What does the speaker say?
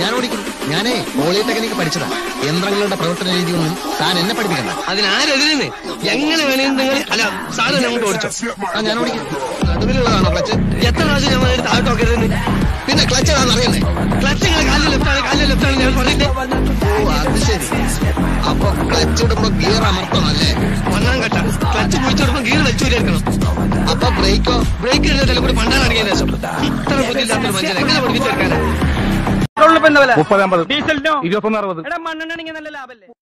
ഞാൻ ഓടിക്കും ഞാനേ പോളിടെക്നിക്ക് പഠിച്ചതാ യന്ത്രങ്ങളുടെ പ്രവർത്തന രീതിയൊന്നും താൻ എന്നെ പഠിപ്പിക്കണ്ട അതിനാരെതിരെന്ന് എങ്ങനെ വേണേലും നിങ്ങൾ അല്ല സാധനം അങ്ങോട്ട് ഓടിച്ചോ ആ ഞാൻ ഓടിക്കും നടുവിലുള്ളതാണോ ക്ലച്ച് എത്ര പ്രാവശ്യം ഞാൻ വന്നിട്ട് താഴോട്ട് നോക്കരുതെന്ന് പിന്നെ ക്ലച്ച് ഏതാണെന്ന് അറിയണ്ടേ ക്ലച്ച് നിങ്ങൾ കാലിൽ ലെഫ്റ്റാണ് കാലിൽ ലെഫ്റ്റാണ് ഞാൻ പറഞ്ഞിട്ട് ഓ അത് ശരി അപ്പൊ ക്ലച്ച് ഇടുമ്പോ ഗിയർ അമർത്തണം അല്ലേ ഒന്നാം ഘട്ട ക്ലച്ച് കുഴിച്ചോടുമ്പോ ഗീർ വെച്ചൂരിക്കണം അപ്പൊ ബ്രേക്കോ ബ്രേക്ക് ഇടുന്നതിൽ കൂടി പണ്ടാണ് അടങ്ങിയ ശേഷം ഇത്ര ബുദ്ധിയില്ലാത്തൊരു മനുഷ്യൻ എങ്ങനെ പഠിപ്പിച്ചെടുക്കാനാ പെട്രോളിന് ഇപ്പൊ എന്താ വില മുപ്പത് അമ്പത് ഡീസലിനോ ഇരുപത്തൊന്ന് അറുപത് എടാ മണ്ണെണ്ണ നല്ല ലാഭല്ലേ